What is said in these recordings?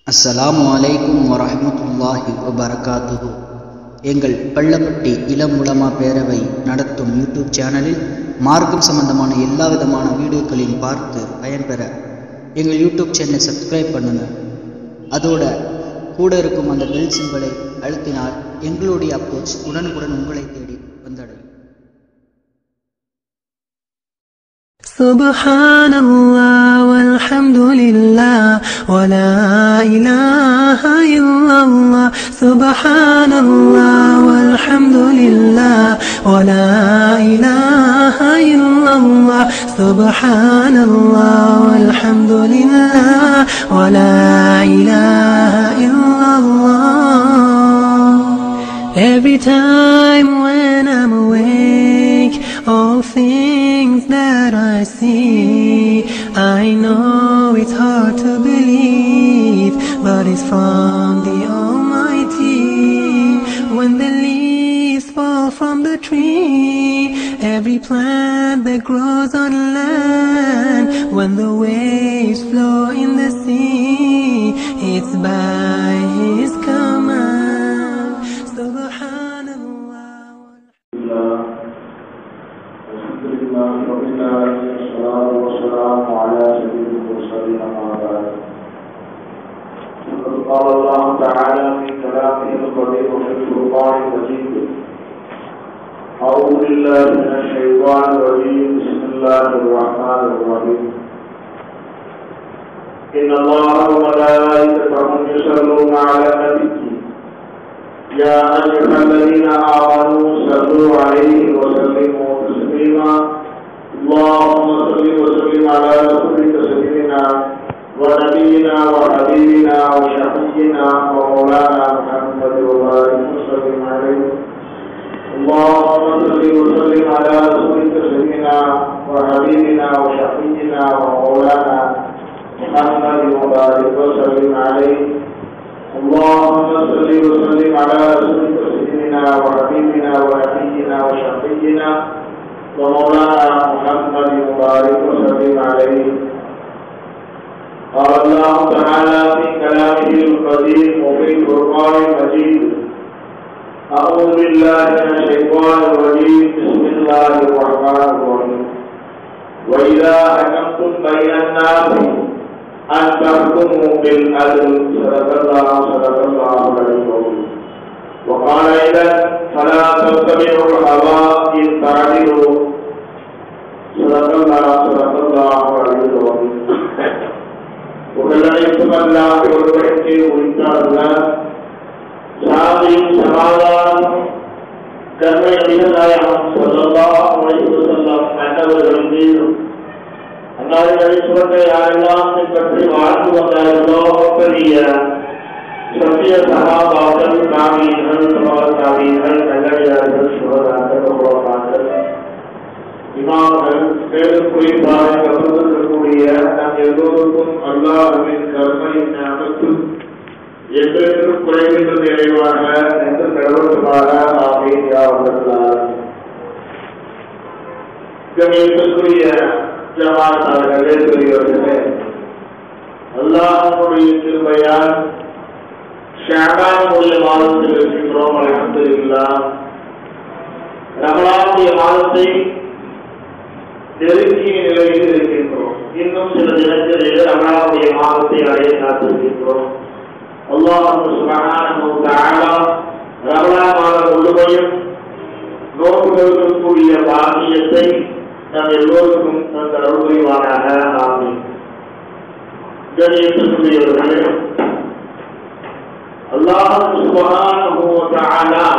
அஸ்ஸலாமு அலைக்கும் வரஹ்மத்துல்லாஹி வபரகாத்துஹு எங்கள் பள்ளப்பட்டி இளம் உலமா பேரவை நடத்தும் யூடியூப் சேனலில் மார்க்கம் சம்பந்தமான எல்லா விதமான வீடியோக்களையும் பார்த்து பயன்பெற எங்கள் யூடியூப் சேனலை சப்ஸ்கிரைப் பண்ணுங்க அதோட கூட இருக்கும் அந்த பெல் சிம்பலை அழுத்தினால் எங்களுடைய அப்ரோச் உடனுக்குடன் உங்களை தேடி வந்தடையும் سبحان الله والحمد لله ولا إله إلا الله سبحان الله والحمد لله ولا إله إلا الله سبحان الله والحمد لله ولا إله إلا الله Every time when I'm awake, all things that I see, I know it's hard to believe, but it's from the Almighty. When the leaves fall from the tree, every plant that grows on land, when the waves flow in the sea, it's by His command. Subhanallah. الله الحمد لله رب العالمين والصلاة والسلام على سيد المرسلين أما بعد فقد قال الله تعالى في كلامه القدير في الفرقان المجيد أعوذ بالله من الشيطان الرجيم بسم الله الرحمن الرحيم إن الله وملائكته يصلون على النبي يا أيها الذين آمنوا صلوا عليه وسلموا تسليما اللهم صل وسلم على رسولك سيدنا ونبينا وحبيبنا وشفينا ومولانا محمد وبارك وسلم عليه اللهم صل وسلم على رسولك سيدنا وحبيبنا وشفينا ومولانا محمد وبارك وسلم عليه اللهم صل وسلم على رسولك سيدنا وحبيبنا ونبينا وشفينا ومولانا محمد مبارك وسلم عليه قال الله تعالى في كلامه القديم وفي القرآن المجيد أعوذ بالله من الشيطان الرجيم بسم الله الرحمن الرحيم وإذا حكمتم بين الناس أن تحكموا بالعدل صدق الله صدق الله العظيم وقال إذا فلا تتبعوا الهوى إن تعدلوا صدق الله صدق الله العظيم உடலடைக்கும் அல்லாஹ் ஒருவருக்கு உரித்தாருள்ள சாதியும் சமாதானம் கர்மை அடிகளாயம் சொல்லலாம் உழைப்பு செல்லம் அன்னவர்கள் மீதும் அன்னார்களை சுவற்றை யாரெல்லாம் பின்பற்றி வாழ்ந்து வந்தார்களோ பெரிய சத்திய சகாபாக்கள் காவியர்கள் சமர காவியர்கள் நல்லடியார்கள் சுவராக்கள் உலகமாக்கள் இமாம்கள் மேலும் குறிப்பாக கவர்ந்திருக்கக்கூடிய நம் எல்லோருக்கும் அல்லாஹுவின் கருமையின் அமைப்பு என்றென்றும் குறைகின்ற நிறைவாக என்று கடவுளுமாக ஆமீன் யாவர்களார் கணியத்திற்குரிய ஜமாத்தார்களே பெரியவர்களே அல்லாஹனுடைய திருமையால் ஷாபானுடைய மாதத்தில் இருக்கின்றோம் அலமதுல்லா ரமலானுடைய மாதத்தை நெருங்கிய நிலையில் இருக்கின்றோம் இன்னும் சில தினங்களில் ரமலானுடைய மாதத்தை அடைய காத்திருக்கின்றோம் அல்லாஹ் சுபஹானஹு தஆலா ரமலான் மாதம் முழுமையும் நோக்கு நிறுத்தக்கூடிய பாக்கியத்தை நம் எல்லோருக்கும் அந்த அருள்வானாக ஆமி கணியத்திற்குரியவர்களே அல்லாஹ் சுபஹானஹு தஆலா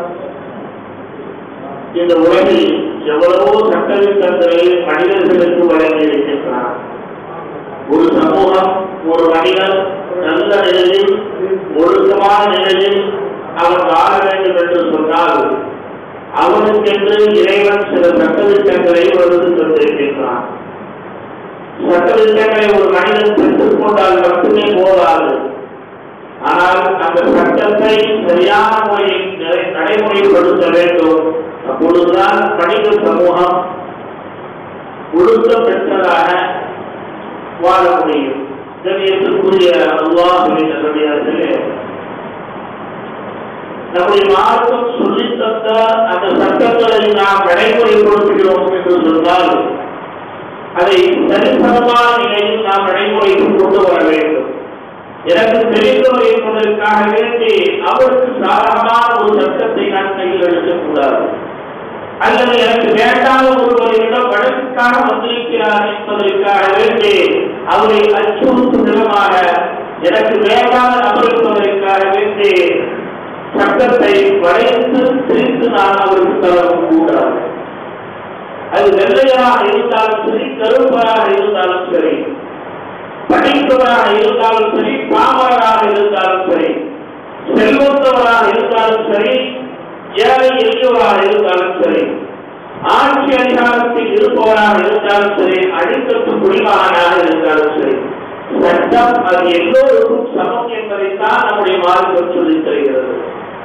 இந்த உலகில் எவ்வளவோ சட்டத்திட்டங்களை மனிதர்களுக்கு வழங்கி இருக்கின்றார் ஒரு சமூகம் ஒரு மனிதன் நல்ல நிலையில் ஒழுக்கமான நிலையில் அவன் வாழ வேண்டும் என்று சொன்னால் அவனுக்கென்று இறைவன் சில சட்டத்திட்டங்களை வகுத்து தந்திருக்கின்றான் சட்டத்திட்டங்களை ஒரு மனிதன் பெற்றுக் கொண்டால் மட்டுமே போதாது ஆனால் அந்த சட்டத்தை சரியான முறையில் நிறை- நடைமுறைப்படுத்த வேண்டும் அப்பொழுதுதான் மனித சமூகம் ஒழுக்கம் பெற்றதாக வாழ முடியும் கண்ணியத்திற்குரிய அல்லாஹுவின் நல்லடியார்களே நம்முடைய மார்க்கம் சொல்லித் தந்த அந்த சட்டங்களை நாம் நடைமுறைப்படுத்துகிறோம் என்று சொன்னால் அதை சரிசமமான நிலையில் நாம் நடைமுறைக்கு கொண்டு வர வேண்டும் எனக்கு தெரிந்தவர் என்பதற்காக வேண்டி அவருக்கு சாதகமான ஒரு சட்டத்தை நான் கையில் எடுக்கக்கூடாது அல்லது எனக்கு வேண்டாத ஒருவரிடம் வழக்குக்காக வந்திருக்கிறார் என்பதற்காக வேண்டி அவரை அச்சுறுத்தும் விதமாக எனக்கு வேண்டாத நபர் என்பதற்காக வேண்டி சட்டத்தை வளைத்து திரித்து நான் அவருக்கு தரவும் கூடாது அது வெள்ளையாக இருந்தாலும் சரி கருப்பராக இருந்தாலும் சரி படித்தவராக இருந்தாலும் சரி பாமராக இருந்தாலும் சரி செல்வந்தவராக இருந்தாலும் சரி ஏழை எளியவராக இருந்தாலும் சரி ஆட்சி அதிகாரத்தில் இருப்பவராக இருந்தாலும் சரி அடித்தத்து குடிமகனாக இருந்தாலும் சரி சட்டம் அது எல்லோருக்கும் சமம் என்பதைத்தான் நம்முடைய மார்க்கம் சொல்லித் தருகிறது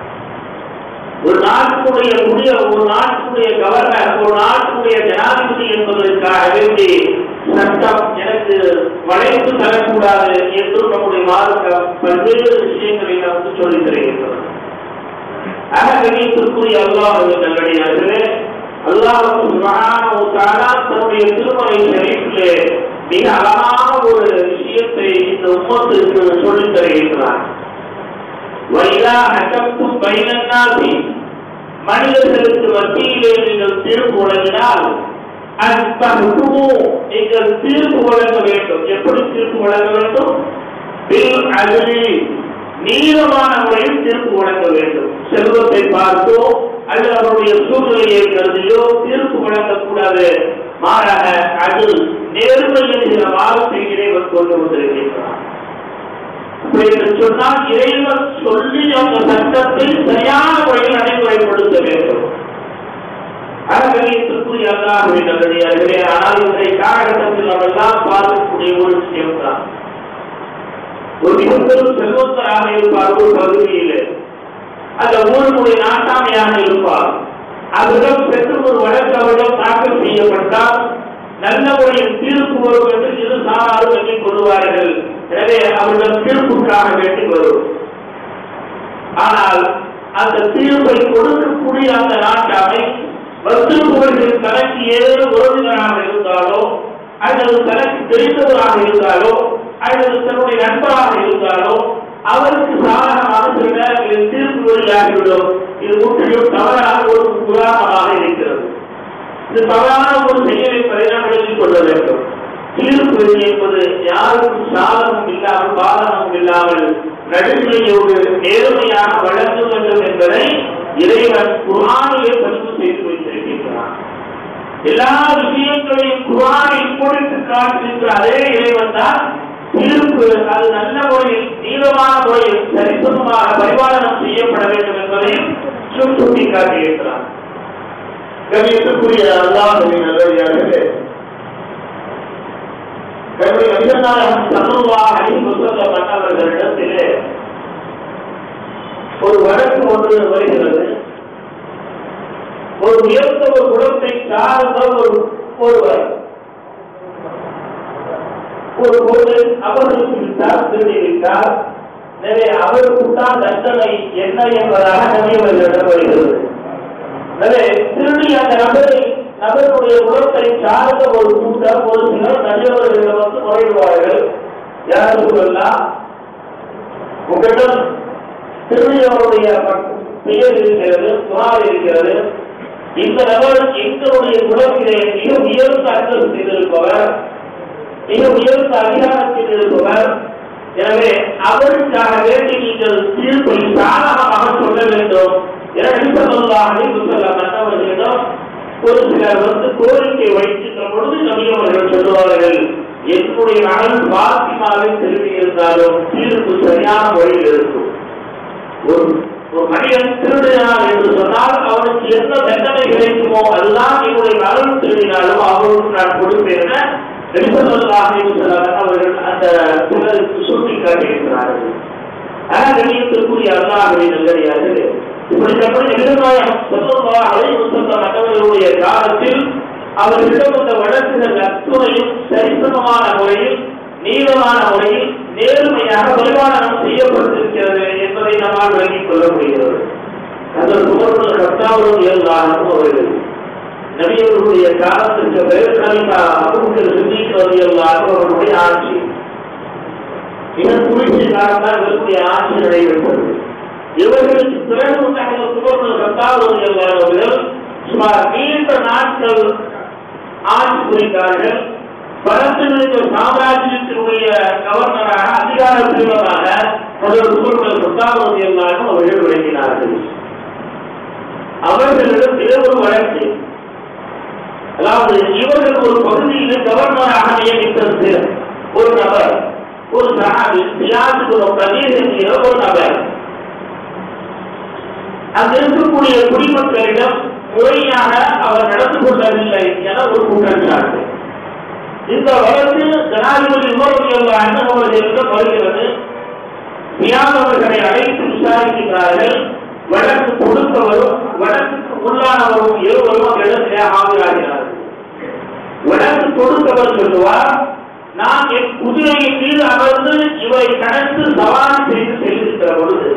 ஒரு நாட்டுடைய முடிய ஒரு நாட்டுடைய கவர்னர் ஒரு நாட்டுடைய ஜனாதிபதி என்பதற்காக வேண்டி சட்டம் எனக்கு வளைத்து தரக்கூடாது என்று நம்முடைய மார்க்கம் பல்வேறு விஷயங்களை நமக்கு சொல்லித் தருகின்றது ஆக கணியத்திற்குரிய அல்லாஹ் நல்லடியார்களே அல்லாஹுக்கு சுபஹான தன்னுடைய திருமலை ஷரீஃபிலே மிக அழகான ஒரு விஷயத்தை இந்த உம்மத்திற்கு சொல்லித் தருகின்றார் வைலா அகத்தும் பைனன்னாசி மனிதர்களுக்கு மத்தியிலே நீங்கள் தீர்ப்பு வழங்கினால் அன்பகுமோ நீங்கள் தீர்ப்பு வழங்க வேண்டும் எப்படி தீர்ப்பு வழங்க வேண்டும் பில் அகலி நீளமான முறையில் தீர்ப்பு வழங்க வேண்டும் செல்வத்தை பார்த்தோ அல்லது அவருடைய சூழ்நிலையை கருதியோ தீர்ப்பு வழங்கக்கூடாது மாறாக அது நேர்மை என்கிற வார்த்தை இறைவன் கொண்டு வந்திருக்கின்றான் என்று சொன்னால் இறைவன் சொல்லி அந்த சட்டத்தை சரியான முறையில் நடைமுறைப்படுத்த வேண்டும் அறகணியத்திற்குரிய அல்லாஹுவை நல்லடியார்களே ஆனால் இன்றைய காலகட்டத்தில் நம்ம எல்லாம் பார்க்கக்கூடிய ஒரு விஷயம் தான் ஒரு மிகப்பெரும் செல்வந்தராக இருப்பார் ஒரு பகுதியில் அந்த ஊருடைய நாட்டாமையாக இருப்பார் அவரிடம் சென்று ஒரு வழக்கு அவரிடம் தாக்கல் செய்யப்பட்டால் நல்ல முறையில் தீர்ப்பு வரும் என்று இரு சாராரும் எண்ணிக் கொள்வார்கள் எனவே அவரிடம் தீர்ப்புக்காக வேண்டி வரும் ஆனால் அந்த தீர்ப்பை கொடுக்கக்கூடிய அந்த நாட்டாமை வந்திருப்பவர்கள் தனக்கு ஏதோ உறவினராக இருந்தாலோ அல்லது தனக்கு தெரிந்தவராக இருந்தாலோ அல்லது தன்னுடைய நண்பராக இருந்தாலோ அவருக்கு சாதகமாக சில நேரங்களில் தீர்ப்பு வெளியாகிவிடும் இது முற்றிலும் தவறான ஒரு உதாரணமாக இருக்கிறது இது தவறான ஒரு செயல் என்பதை நாம் எழுதிக் கொள்ள வேண்டும் தீர்ப்பு என்பது யாருக்கும் சாதகமும் இல்லாமல் பாதகமும் இல்லாமல் நடுநிலையோடு நேர்மையாக வழங்க வேண்டும் என்பதை இறைவன் குரானிலே பதிவு செய்து வைத்திருக்கின்றான் எல்லா விஷயங்களையும் குரானில் கொடுத்து காட்டுகின்ற அதே இறைவன் தான் தீர்ப்பு அது நல்ல முறையில் நீளமான முறையில் சரிசமமாக பரிபாலனம் செய்யப்பட வேண்டும் என்பதையும் சுட்டி காட்டுகின்றான் கவியத்துக்குரிய அல்லாஹுவின் நல்லடியார்களே கவிதை நபிகள்நாயகம் சல்லல்லாஹு அலைஹி வஸல்லம் மன்னவர்களிடத்திலே ஒரு வழக்கு ஒன்று வருகிறது ஒரு உயர்ந்த ஒரு குலத்தை சார்ந்த ஒரு ஒருவர் ஒரு பொழுது அவர்களுக்கு விட்டார் திருடி விட்டார் எனவே அவருக்கு தான் தண்டனை என்ன என்பதாக நபியவர்களிடம் வருகிறது எனவே திருடி அந்த நபரை நபருடைய குலத்தை சார்ந்த ஒரு கூட்டம் ஒரு சிலர் நடிகர்களிடம் வந்து முறையிடுவார்கள் யார் சொல்லலாம் உங்களிடம் திருடியவருடைய பெயர் இருக்கிறது புகார் இருக்கிறது இந்த நபர் எங்களுடைய குலத்திலே மிக உயர்ந்த அந்தஸ்தில் இருப்பவர் மிக உயர்ந்த அதிகாரத்தில் இருப்பவர் எனவே அவருக்காக வேண்டி நீங்கள் தீர்ப்பை சாதகமாக சொல்ல வேண்டும் மன்னவர்களிடம் ஒரு சிலர் வந்து கோரிக்கை வைக்கின்ற பொழுது நபியவர்கள் சொல்லுவார்கள் என்னுடைய மகன் பாத்திமாவை திரும்பி இருந்தாலும் தீர்ப்பு சரியான முறையில் இருக்கும் ஒரு ஒரு மனிதன் திருடினார் என்று சொன்னால் அவனுக்கு என்ன தண்டனை கிடைக்குமோ அதுதான் என்னுடைய மகன் திருடினாலும் அவருக்கு நான் கொடுப்பேன் என அவர்கள் அந்த சிலருக்கு சுட்டி காட்டியிருக்கிறார்கள் கண்ணியத்திற்குரிய அல்லாஹுவை நல்லடியார்களே இப்படிப்பட்ட எதிர்நாயகம் சொல்லவா அழைவு சொந்த மன்னவர்களுடைய காலத்தில் அவர்களிடம் அந்த வழக்குகள் அத்துணையும் சரிசமமான முறையில் நீளமான முறையில் நேர்மையாக பரிமாணம் செய்யப்பட்டிருக்கிறது என்பதை நம்மால் விளங்கிக் கொள்ள முடிகிறது அந்த சுமர்கள் கத்தாவரும் இயல்பாகவும் அவர்கள் நபியவர்களுடைய காலத்திற்கு பிறகு கலிபா அபுபக்கர் சித்திக் ரலியல்லாஹு அவர்களுடைய ஆட்சி மிக குறுகிய காலம்தான் இவருடைய ஆட்சி நடைபெற்றது இவர்களுக்கு பிறகு உண்டாகிற சுமர்கள் கத்தாவரும் அவர்கள் சுமார் நீண்ட நாட்கள் ஆட்சி புரிந்தார்கள் பரத்தினுடைய சாம்ராஜ்யத்தினுடைய கவர்னராக அதிகாரப்பூர்வமாக முதல் சுமர்கள் கத்தாவரும் எல்லாரும் அவர்கள் விளங்கினார்கள் அவர்களிடம் ஒரு வழக்கு அதாவது இவர்கள் ஒரு பகுதியில் கவர்னராக நியமித்தது ஒரு நபர் ஒரு சகாபி சியாசுக்கு பிரதேச என்கிற ஒரு நபர் அங்க இருக்கக்கூடிய குடிமக்களிடம் முறையாக அவர் நடந்து கொள்ளவில்லை என ஒரு குற்றச்சாட்டு இந்த வழக்கு ஜனாதிபதி உமரவியல் அவர்களிடம் வருகிறது மியானவர்களை அழைத்து விசாரிக்கிறார்கள் வழக்கு கொடுத்தவரும் வழக்குக்கு உள்ளானவரும் இருவரும் இடத்திலே ஆஜராகிறார்கள் வழக்கு கொடுத்தவர் சொல்லுவார் நான் என் குதிரையின் மீது அமர்ந்து இவரை கடந்து சவாரி செய்து செல்கின்ற பொழுது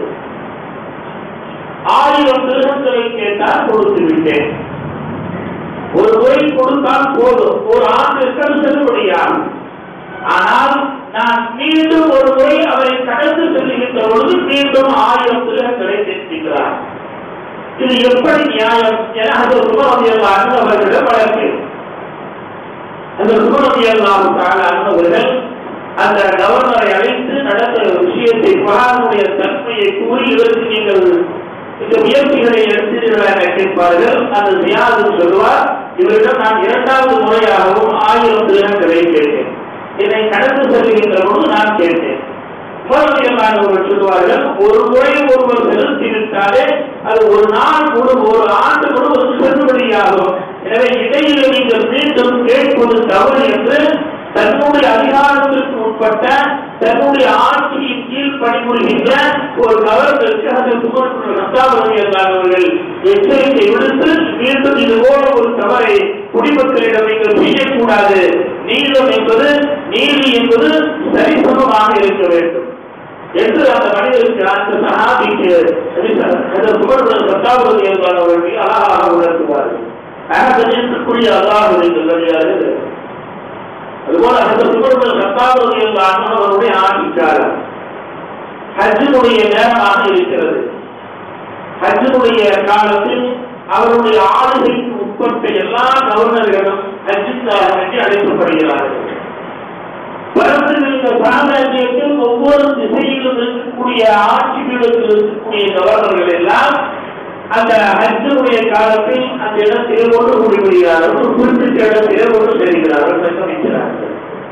ஆயிரம் திருகங்களை கேட்டால் கொடுத்து விட்டேன் ஒரு முறை கொடுத்தால் போதும் ஒரு ஆண்டிற்கு செல்லுபடியாகும் ஆனால் நான் மீண்டும் ஒரு முறை அவரை கடந்து செல்லுகின்ற பொழுது மீண்டும் ஆயிரம் திருகங்களை கேட்கிறார் இது எப்படி நியாயம் என அந்த சுமரதியல்லாக அவர்களிடம் வழக்கு அந்த சுமரதியல்லாவுக்காக அவர்கள் அந்த கவர்னரை அழைத்து நடந்த விஷயத்தை புகாரனுடைய தன்மையை கூறி இதற்கு நீங்கள் இந்த முயற்சிகளை எடுத்தீர்கள் என கேட்பார்கள் அந்த நியாது சொல்வார் இவரிடம் நான் இரண்டாவது முறையாகவும் ஆயிரம் தினங்களை கேட்டேன் என்னை கடந்து செல்கின்ற பொழுது நான் கேட்டேன் முறைமையமானவர்கள் சொல்வார்கள் ஒரு முறை ஒருவர் செலுத்திவிட்டாலே அது ஒரு நாள் முழு ஒரு ஆண்டு முழுவதும் செல்லுபடியாகும் எனவே இடையில நீங்கள் மீண்டும் கேட்பது தவறு என்று தன்னுடைய அதிகாரத்திற்கு உட்பட்ட தன்னுடைய ஆட்சியின் கீழ் பணிபுரிகின்ற ஒரு கவர்னருக்கு அது அவர்கள் எச்சரிக்கை விடுத்து மீண்டும் இது போல ஒரு தவறை குடிமக்களிடம் நீங்கள் செய்யக்கூடாது நீளம் என்பது நீதி என்பது சரிசமமாக இருக்க வேண்டும் என்று அந்த மனிதருக்கு அந்த சகாபிக்கு அந்த சுமர்கள் சத்தாபதி என்பவர்கள் அழகாக உணர்த்துவார்கள் அகதனியத்திற்குரிய அல்லாஹுவை சொல்லுகிறாரு அதுபோல அந்த சுமர்கள் சத்தாபதி என்ற அண்ணவருடைய ஆட்சிக்காரர் ஹஜ்ஜினுடைய நேரமாக இருக்கிறது ஹஜ்ஜினுடைய காலத்தில் அவருடைய ஆளுகைக்கு உட்பட்ட எல்லா கவர்னர்களும் ஹஜ்ஜிக்காக வேண்டி அழைக்கப்படுகிறார்கள் வருகின்ற சாம்ராஜ்யத்தில் ஒவ்வொரு திசையிலும் இருக்கக்கூடிய ஆட்சி பீடத்தில் இருக்கக்கூடிய கவர்னர்கள் எல்லாம் அந்த ஹஜ்ஜுடைய காலத்தில் அந்த இடத்தில் ஒன்று கூடிவிடுகிறார்கள் ஒரு குறிப்பிட்ட இடத்திலே ஒன்று சேர்கிறார்கள் சங்கமிக்கிறார்கள்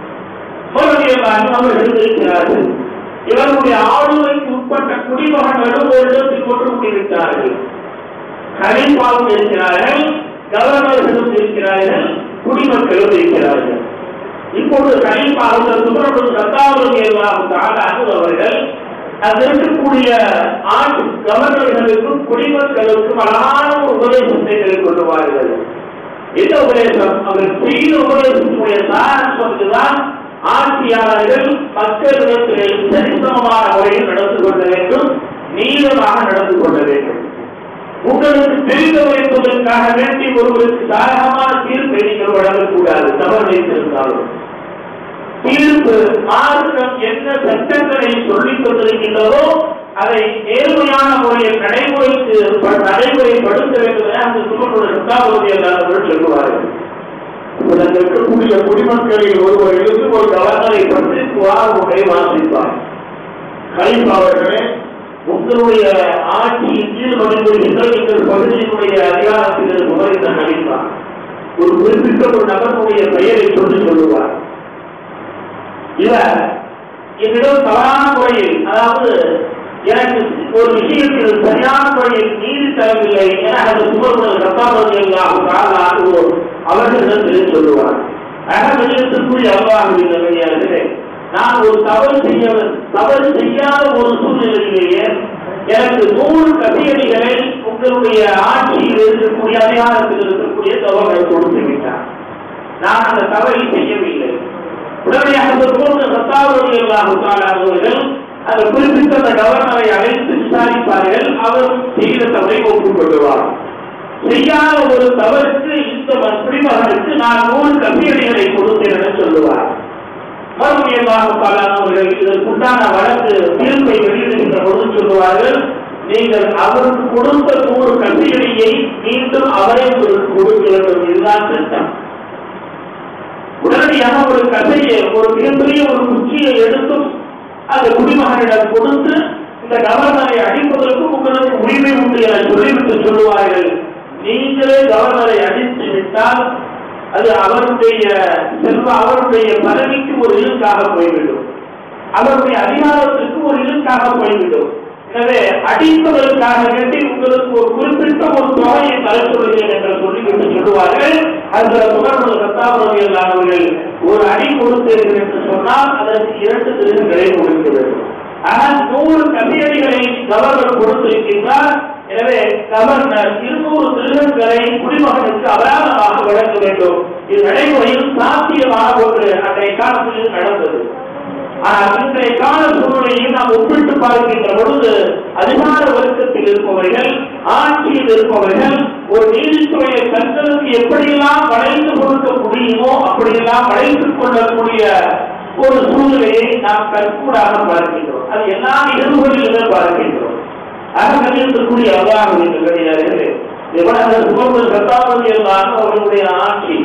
அவர்கள் இருக்கிறார்கள் இவருடைய ஆளுமைக்கு உட்பட்ட குடிமகன்களும் ஒரு இடத்தில் ஒன்று கூடிவிட்டார்கள் கலிப்பாவும் இருக்கிறார்கள் கவர்னர்களும் இருக்கிறார்கள் குடிமக்களும் இருக்கிறார்கள் இப்பொழுது கலிப்பாக சுப்பிரமணிய சத்தாவதி அவர்கள் அது இருக்கக்கூடிய ஆட்சி கவர்னர்களுக்கும் குடிமக்களுக்கும் அழகான ஒரு உபதேசத்தை மேற்கொள்ளுவார்கள் இந்த உபதேசம் அவர் செய்த உபதேசத்துடைய சாரம்தான் ஆட்சியாளர்கள் மக்களிடத்தில் சரிசமமான முறையில் நடந்து கொள்ள வேண்டும் நீளமாக நடந்து கொள்ள வேண்டும் உங்களுக்கு தெரிந்த வைப்பதற்காக வேண்டி ஒருவருக்கு சாதகமான தீர்ப்பை நீங்கள் வழங்கக்கூடாது தவறு வைத்திருந்தாலும் தீர்ப்பு மார்க்கம் என்ன சட்டங்களை சொல்லிக் கொண்டிருக்கின்றதோ அதை நேர்மையான முறையில் நடைமுறைக்கு நடைமுறைப்படுத்த வேண்டும் என அந்த சுமனுடைய சத்தாபதி அல்லாதவர்கள் சொல்லுவார்கள் இதற்கு இருக்கக்கூடிய குடிமக்களில் ஒருவர் இருந்து ஒரு கவர்னரை பற்றி குவாரமுறை வாசிப்பார் கலீஃப் அவர்களே உங்களுடைய ஆட்சியின் கீழ் பணிபுரிகின்ற எங்கள் பகுதியினுடைய அதிகாரத்தில் விவரித்த நடிப்பார் ஒரு குறிப்பிட்ட ஒரு நபருடைய பெயரை சொல்லி சொல்லுவார் இவர் என்னிடம் தவறான முறையில் அதாவது எனக்கு ஒரு விஷயத்தில் சரியான முறையில் நீதி தரவில்லை என அந்த சுமர்கள் ரத்தாபதி எல்லாம் அவர்களிடத்தில் சொல்லுவார் அகமதியத்திற்குரிய அல்லாஹுவின் நிலையாகிறே நான் ஒரு தவறு செய்ய தவறு செய்யாத ஒரு சூழ்நிலையிலேயே எனக்கு நூறு கதையடிகளை உங்களுடைய ஆட்சியில் இருக்கக்கூடிய அதிகாரத்தில் இருக்கக்கூடிய தவறுகள் கொடுத்து விட்டார் நான் அந்த தவறை செய்யவில்லை உடனடியாக அந்த மூன்று சத்தாவர்கள் அவர்கள் அந்த குறிப்பிட்ட அந்த கவர்னரை அழைத்து விசாரிப்பார்கள் அவர் செய்த தவறை ஒப்புக்கொள்வார் செய்யாத ஒரு தவறுக்கு இந்த குடிமகனுக்கு நான் நூறு கம்பியடிகளை கொடுத்தேன் என சொல்லுவார் மறுபடியமாக அவர்கள் இதற்குண்டான வழக்கு தீர்ப்பை வெளியிடுகின்ற பொழுது சொல்லுவார்கள் நீங்கள் அவருக்கு கொடுத்த நூறு கம்பியடியை மீண்டும் அவரே உங்களுக்கு கொடுக்க வேண்டும் இதுதான் திட்டம் உடனடியாக ஒரு கதையை ஒரு மிகப்பெரிய ஒரு குச்சியை எடுத்தும் அந்த குடிமகனிடம் கொடுத்து இந்த கவர்னரை அடிப்பதற்கு உங்களுக்கு உரிமை உண்டு என சொல்லிவிட்டு சொல்லுவார்கள் நீங்களே கவர்னரை அடித்து விட்டால் அது அவருடைய செல்வ அவருடைய பதவிக்கு ஒரு இழுக்காக போய்விடும் அவருடைய அதிகாரத்திற்கு ஒரு இழுக்காக போய்விடும் எனவே அடிப்பதற்காக வேண்டி உங்களுக்கு ஒரு குறிப்பிட்ட ஒரு தொகையை தர சொல்கிறேன் என்று சொல்லிவிட்டு சொல்லுவார்கள் அந்த தொடர்பு சத்தாபுரம் அவர்கள் ஒரு அடி கொடுத்தீர்கள் என்று சொன்னால் அதற்கு இரண்டு திருகங்களை கொடுக்க வேண்டும் ஆனால் நூறு கதையடிகளை கவர்னர் கொடுத்திருக்கின்றார் எனவே கவர்னர் இருநூறு திருகங்களை குடிமகனுக்கு அபராதமாக வழங்க வேண்டும் இது நடைமுறையில் சாத்தியமான ஒன்று அன்றைய காலத்தில் நடந்தது ஆனால் இன்றைய கால சூழ்நிலையை நாம் ஒப்பிட்டு பார்க்கின்ற பொழுது அதிகார வர்க்கத்தில் இருப்பவர்கள் ஆட்சியில் இருப்பவர்கள் ஒரு நீதித்துறையை தங்களுக்கு எப்படியெல்லாம் வளைந்து கொடுக்க முடியுமோ அப்படியெல்லாம் வளைத்துக் கொள்ளக்கூடிய ஒரு சூழ்நிலையை நாம் கற்கூடாக பார்க்கின்றோம் அது எல்லா நிகழ்வுகளிலுமே பார்க்கின்றோம் அகநிலையத்திற்குரிய அவகாசம் என்று கிடையாது சுமந்து சத்தாபதி எல்லாம் அவர்களுடைய ஆட்சி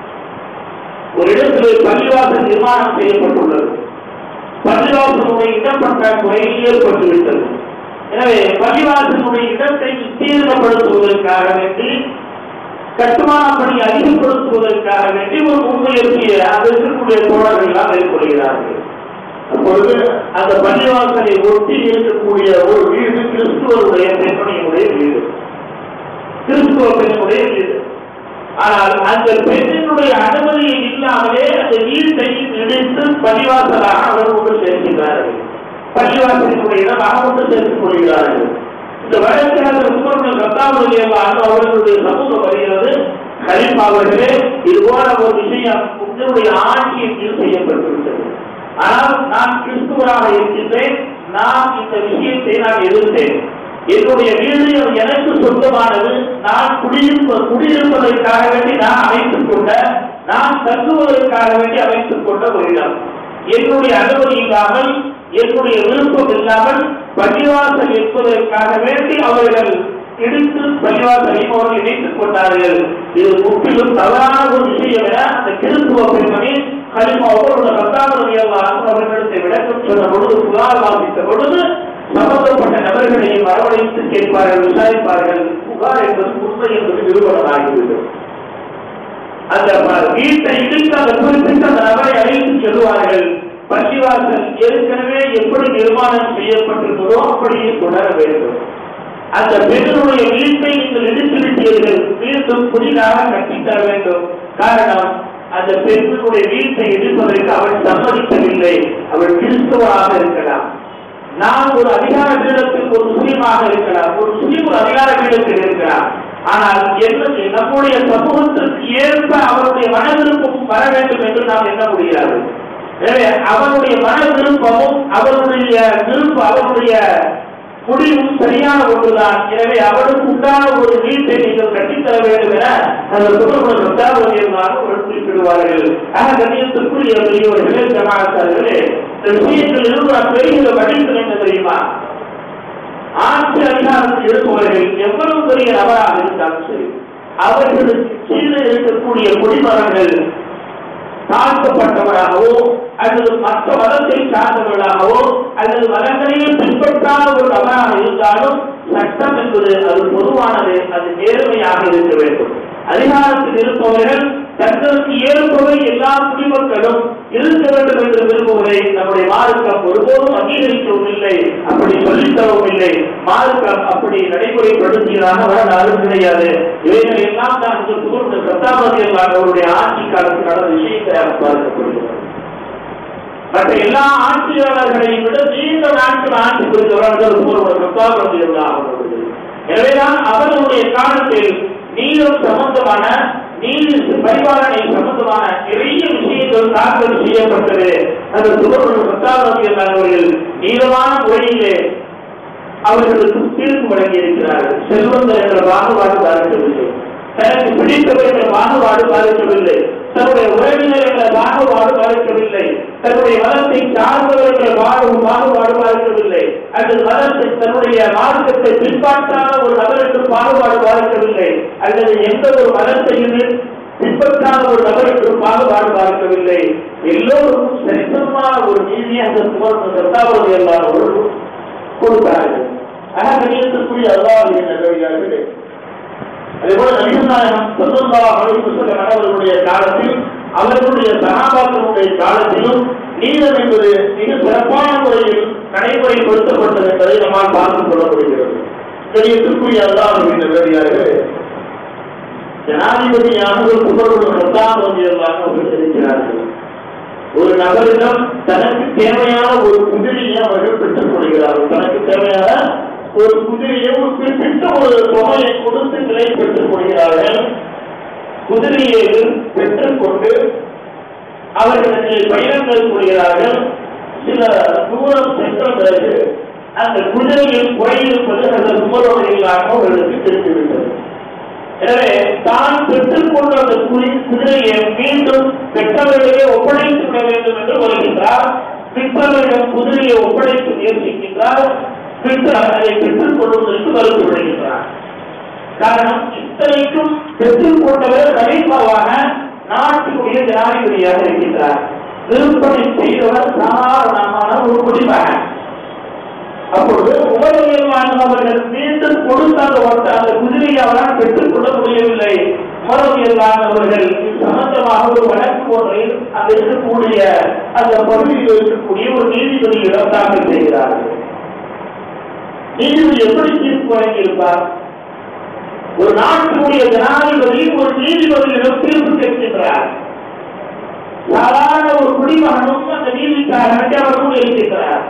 ஒரு இடத்திலே பள்ளிவாசல் நிர்மாணம் செய்யப்பட்டுள்ளது பள்ளிவாசனுடைய இடப்பற்றாக்குறை ஏற்பட்டுவிட்டது எனவே பள்ளிவாசனுடைய இடத்தை விஸ்தீர்ணப்படுத்துவதற்காக வேண்டி கட்டுமான பணி அதிகப்படுத்துவதற்காக வேண்டி ஒரு முன்முயற்சியை அது இருக்கக்கூடிய தோழர்கள் எல்லாம் மேற்கொள்கிறார்கள் அப்பொழுது அந்த பள்ளிவாசலை ஒட்டி இருக்கக்கூடிய ஒரு வீடு கிறிஸ்துவருடைய பெண்மணியுடைய வீடு கிறிஸ்துவ பெண்ணுடைய வீடு ஆனால் அந்த பெண்ணினுடைய அனுமதி இல்லாமலே அந்த வீட்டை இடித்து பள்ளிவாசலாக அவர் கொண்டு சேர்க்கிறார்கள் பள்ளிவாசலினுடைய இடமாக கொண்டு சேர்த்துக் கொள்கிறார்கள் இந்த வழக்கில் உமர்கள் ரத்தாவதியாக அவர்களுடைய சமூகம் வருகிறது கலிப் அவர்களே இது போல ஒரு விஷயம் உங்களுடைய ஆட்சியின் கீழ் செய்யப்பட்டுவிட்டது ஆனால் நான் கிறிஸ்துவராக இருக்கின்றேன் நான் இந்த விஷயத்தை நான் எதிர்த்தேன் என்னுடைய வீடு எனக்கு சொந்தமானது நான் குடியிருப்ப குடியிருப்பதற்காக வேண்டி நான் அமைத்துக் கொண்ட நான் தங்குவதற்காக வேண்டி அமைத்துக் கொண்ட ஒரு இடம் என்னுடைய அனுமதி இல்லாமல் என்னுடைய விருப்பம் இல்லாமல் பள்ளிவாசல் என்பதற்காக வேண்டி அவர்கள் இடித்து பள்ளிவாசலையும் அவர்கள் இணைத்துக் கொண்டார்கள் இது முற்றிலும் தவறான ஒரு விஷயம் என அந்த கிறிஸ்துவ பெண்மணி கலிமாவோடு பத்தாம் அவர்களிடத்தை விளக்கம் சொன்ன பொழுது புகார் வாசித்த பொழுது சம்பந்தப்பட்ட நபர்களையும் வரவழைத்து கேட்பார்கள் விசாரிப்பார்கள் புகார் என்பது உண்மை என்பது நிறுவனம் ஆகிவிடும் அந்த வீட்டை இடித்து அந்த குறிப்பிட்ட அந்த நபரை அழைத்து சொல்லுவார்கள் பள்ளிவாசல் ஏற்கனவே எப்படி நிர்மாணம் செய்யப்பட்டிருந்ததோ அப்படியே தொடர வேண்டும் அந்த பெண்ணுடைய வீட்டை நீங்கள் இடித்து விட்டீர்கள் மீண்டும் புதிதாக கட்டித்தர வேண்டும் காரணம் அந்த பெண்ணுடைய வீட்டை இடிப்பதற்கு அவள் சம்மதிக்கவில்லை அவள் கிறிஸ்துவராக இருக்கலாம் நான் ஒரு அதிகார பீடத்தில் ஒரு முஸ்லீமாக இருக்கலாம் ஒரு முஸ்லீம் ஒரு அதிகார பீடத்தில் இருக்கலாம் ஆனால் என்ன நம்முடைய சமூகத்திற்கு ஏற்ப அவருடைய மன விருப்பம் வர வேண்டும் என்று நாம் எண்ண முடியாது எனவே அவருடைய மன விருப்பமும் அவருடைய விருப்பம் அவருடைய முடிவும் சரியான ஒன்றுதான் எனவே அவருக்கு உண்டான ஒரு வீட்டை நீங்கள் கட்டித்தர வேண்டும் என அந்த சுப்பிரமணிய பிரதாபதியாக குறிப்பிடுவார்கள் ஆக கண்ணியத்திற்குரிய பெரியவர்களே ஜமாத்தார்களே இந்த விஷயத்தில் இருக்கிற பெரிய படிப்பு என்ன தெரியுமா ஆட்சி அதிகாரத்தில் இருப்பவர்கள் எவ்வளவு பெரிய நபராக இருந்தாலும் சரி அவர்களுக்கு கீழே இருக்கக்கூடிய குடிமகன்கள் தாழ்த்தப்பட்டவராகவோ அல்லது மற்ற மதத்தை சார்ந்தவர்களாகவோ அல்லது மதங்களையே பின்பற்றாத ஒரு நபராக இருந்தாலும் சட்டம் என்பது அது பொதுவானது அது நேர்மையாக இருக்க வேண்டும் அதிகாரத்தில் இருப்பவர்கள் தங்களுக்கு ஏற்பவை எல்லா குடிமக்களும் இருக்க வேண்டும் என்று விரும்புவதை நம்முடைய மார்க்கம் ஒருபோதும் அங்கீகரிக்கவும் இல்லை அப்படி சொல்லித்தரவும் இல்லை மார்க்கம் அப்படி நடைமுறைப்படுத்தியதாக வரலாறு கிடையாது இவைகள் எல்லாம் தான் இந்த புகழ்ந்த சத்தாபதி அவருடைய ஆட்சி காலத்தில் நடந்த விஷயங்களாக பார்க்கப்படுகிறது மற்ற எல்லா ஆட்சியாளர்களையும் விட நீண்ட நாட்கள் ஆட்சி புரிந்தவர்கள் ஒருவர் சத்தாபதி எனவேதான் அவர்களுடைய காலத்தில் நீரும் சம்பந்தமான நீதி பரிபாலனை சம்பந்தமான நிறைய விஷயங்கள் தாக்கல் செய்யப்பட்டது அந்த சுபர்கள் பத்தாவது அவர்கள் நீளமான முறையிலே அவர்களுக்கு தீர்ப்பு வழங்கி இருக்கிறார்கள் செல்வங்கள் என்ற பாகுபாடு பாதிக்கவில்லை தனக்கு பிடித்தவர் என்ற பாகுபாடு பாதிக்கவில்லை தன்னுடைய உறவினர் என்ற பாகுபாடு பாதிக்கவில்லை தன்னுடைய மதத்தை சார்ந்தவர் என்ற பாகு பாகுபாடு பாதிக்கவில்லை அல்லது மதத்தை தன்னுடைய மார்க்கத்தை பின்பற்றாத ஒரு நபருக்கு பாகுபாடு பாதிக்கவில்லை அல்லது எந்த ஒரு மதத்தையுமே பின்பற்றாத ஒரு நபருக்கு பாகுபாடு பார்க்கவில்லை எல்லோருக்கும் சரிசமமான ஒரு நீதியை அந்த சுமர்ந்த சத்தாவது எல்லாரும் கொடுத்தார்கள் ஆக கணியத்திற்குரிய அல்லாவுடைய நல்லவர்களே அதேபோல நபிகள்நாயகம் சொல்லல்லா அலைஹி அவர்களுடைய காலத்தில் அவர்களுடைய சகாபாக்களுடைய காலத்திலும் நீதம் என்பது மிக சிறப்பான முறையில் நடைமுறைப்படுத்தப்பட்டது என்பதை நம்மால் பார்த்துக் கொள்ள முடிகிறது கணியத்திற்குரிய அல்லாவுடைய நல்லவர்களே ஜனாதிபதியாக ஒரு புகழுடன் பிரதானமந்திரமாக அவர்கள் இருக்கிறார்கள் ஒரு நபரிடம் தனக்கு தேவையான ஒரு குதிரையை அவர்கள் பெற்றுக் கொள்கிறார்கள் தனக்கு தேவையான ஒரு குதிரையை ஒரு குறிப்பிட்ட ஒரு தொகையை கொடுத்து நிலை பெற்றுக் கொள்கிறார்கள் குதிரையை பெற்றுக்கொண்டு அவர்கள் பயணங்கள் கொள்கிறார்கள் சில தூரம் சென்ற பிறகு அந்த குதிரையில் குறையிருப்பது அந்த சுமரோடையிலாக அவர்களுக்கு தெரிந்துவிட்டது எனவே தான் பெற்றுக்கொண்ட அந்த குடி குதிரையை மீண்டும் பெற்றவர்களே ஒப்படைத்து விட வேண்டும் என்று வருகின்றார் பெற்றவர்களிடம் குதிரையை ஒப்படைத்து முயற்சிக்கின்றார் பெற்று அதை பெற்றுக் கொள்வதற்கு மறுத்து விடுகின்றார் காரணம் இத்தனைக்கும் பெற்றுக் கொண்டவர் கலைப்பாவாக நாட்டுக்குரிய ஜனாதிபதியாக இருக்கின்றார் விற்பனை செய்தவர் சாதாரணமான ஒரு குடிமகன் அப்பொழுது உமரவியல் அவர்கள் மீண்டும் கொடுத்த அந்த ஒட்ட அந்த குதிரையை அவரால் பெற்றுக் கொள்ள முடியவில்லை உமரவியல் அவர்கள் சம்பந்தமாக ஒரு வழக்கு ஒன்றில் அங்கு இருக்கக்கூடிய அந்த பகுதியில் இருக்கக்கூடிய ஒரு நீதிபதியிடம் தாக்கல் செய்கிறார்கள் நீதிபதி எப்படி தீர்ப்பு வழங்கியிருப்பார் ஒரு நாட்டினுடைய ஜனாதிபதி ஒரு நீதிபதியிடம் தீர்ப்பு கேட்கின்றார் சாதாரண ஒரு குடிமகனும் அந்த நீதிக்காரனுக்கு அவர் முன்னிறுத்துகிறார்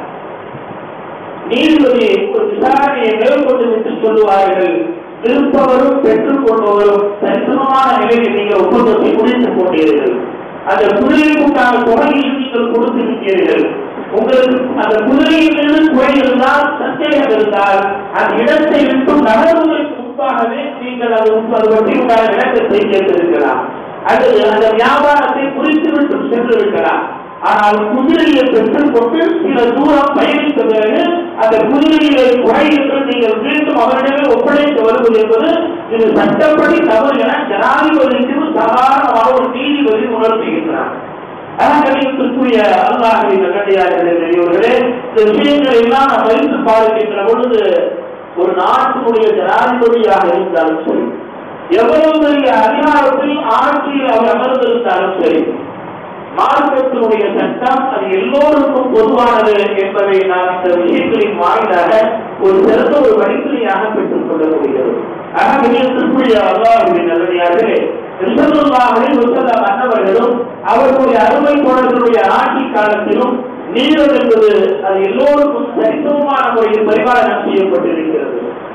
நீதிபதி ஒரு விசாரணையை மேற்கொண்டு விட்டு சொல்லுவார்கள் விருப்பவரும் பெற்றுக் கொள்பவரும் சரிசமமான நிலையில் நீங்கள் ஒப்பந்தத்தை முடித்துக் கொண்டீர்கள் அந்த குதிரைக்குண்டான தொகையில் நீங்கள் கொடுத்திருக்கிறீர்கள் உங்களுக்கு அந்த குதிரையின் மீது குறை இருந்தால் சந்தேகம் இருந்தால் அந்த இடத்தை விட்டு நகர்வதற்கு முன்பாகவே நீங்கள் அது அது பற்றி உண்டான விளக்கத்தை கேட்டிருக்கலாம் அல்லது அந்த வியாபாரத்தை குறித்து விட்டு சென்று இருக்கலாம் ஆனால் குதிரையை பெற்றுக் கொண்டு சில தூரம் பயணித்த பிறகு அந்த குதிரையிலே குறை என்று நீங்கள் மீண்டும் அவரிடமே ஒப்படைத்து வருவது என்பது இது சட்டப்படி தவறு என ஜனாதிபதிக்கு சாதாரணமாக ஒரு நீதிபதி உணர்த்துகின்றார் அகங்களிற்குரிய அல்லாஹின் நகடியார்களே பெரியவர்களே இந்த விஷயங்களை எல்லாம் நாம் வைத்து பார்க்கின்ற பொழுது ஒரு நாட்டினுடைய ஜனாதிபதியாக இருந்தாலும் சரி எவ்வளவு பெரிய அதிகாரத்தில் ஆட்சியில் அவர் அமர்ந்திருந்தாலும் சரி மார்க்கத்தினுடைய சட்டம் அது எல்லோருக்கும் பொதுவானது என்பதை நாம் இந்த விஷயங்களின் வாயிலாக ஒரு சிறந்த ஒரு வழிமுறையாக பெற்றுக் கொள்ள முடிகிறது ஆகவே அல்லாஹுடைய நல்லடியாகவே ரிசல்லாஹே முசல்லா மன்னவர்களும் அவர்களுடைய அருமை தோழர்களுடைய ஆட்சி காலத்திலும் நீரம் என்பது அது எல்லோருக்கும் சரிசமமான முறையில் பரிமாணம் செய்யப்பட்டிருக்கிறது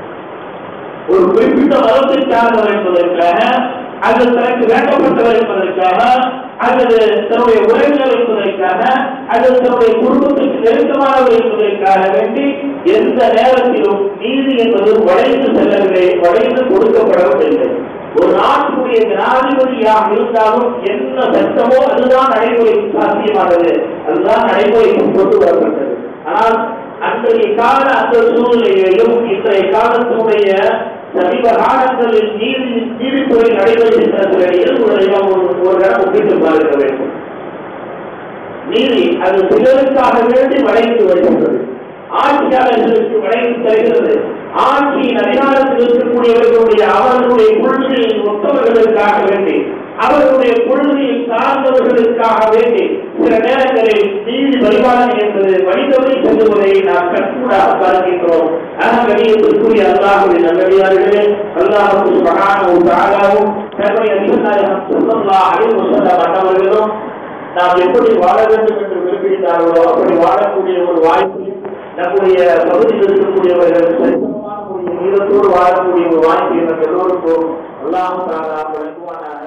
ஒரு குறிப்பிட்ட மதத்தை சார்ந்தவர் என்பதற்காக அல்லது தனக்கு வேண்டப்பட்டவர் என்பதற்காக அல்லது தன்னுடைய உறவினர் என்பதற்காக அல்லது தன்னுடைய குடும்பத்துக்கு நெருக்கமானவர் என்பதற்காக வேண்டி எந்த நேரத்திலும் நீதி என்பது வளைந்து செல்லவில்லை வளைந்து கொடுக்கப்படவில்லை ஒரு நாட்டுடைய ஜனாதிபதியாக இருந்தாலும் என்ன சட்டமோ அதுதான் நடைமுறைக்கு சாத்தியமானது அதுதான் நடைமுறைக்கு கொண்டு வரப்பட்டது ஆனால் அன்றைய கால அந்த சூழ்நிலையிலும் இன்றைய காலத்தினுடைய சமீப காலங்களில் நீதி நீதித்துறை நடைபெறுகின்ற இயல்புகளை ஒரு ஒரு இடம் ஒப்பிட்டு பார்க்க வேண்டும் நீதி அது சிலருக்காக வேண்டி வளைந்து வருகின்றது ஆட்சியாளர்களுக்கு வளைந்து தருகிறது ஆட்சியின் அதிகாரத்தில் இருக்கக்கூடியவர்களுடைய அவர்களுடைய கொள்கையை ஒத்தவர்களுக்காக வேண்டி அவர்களுடைய கொள்கையை சார்ந்தவர்களுக்காக வேண்டி சில நேரங்களில் நீதி பரிபாலனை என்பது வழிதவறி செல்லுவதை நாம் கண்கூடாக பார்க்கின்றோம் அகங்கடியத்திற்குரிய அல்லாஹுடைய நல்லடியார்களே அல்லாஹுக்கு மகானவும் தாகாவும் தன்னுடைய அதிகநாயகம் சொல்லல்லா அழிவு சொல்ல மன்னவர்களும் நாம் எப்படி வாழ வேண்டும் என்று விரும்புகிறார்களோ அப்படி வாழக்கூடிய ஒரு வாய்ப்பையும் நம்முடைய பகுதியில் இருக்கக்கூடியவர்கள் சரிசமமான ஒரு நீளத்தோடு வாழக்கூடிய ஒரு வாய்ப்பை நம்ம எல்லோருக்கும் அல்லாஹ் தாரா வழங்குவானாக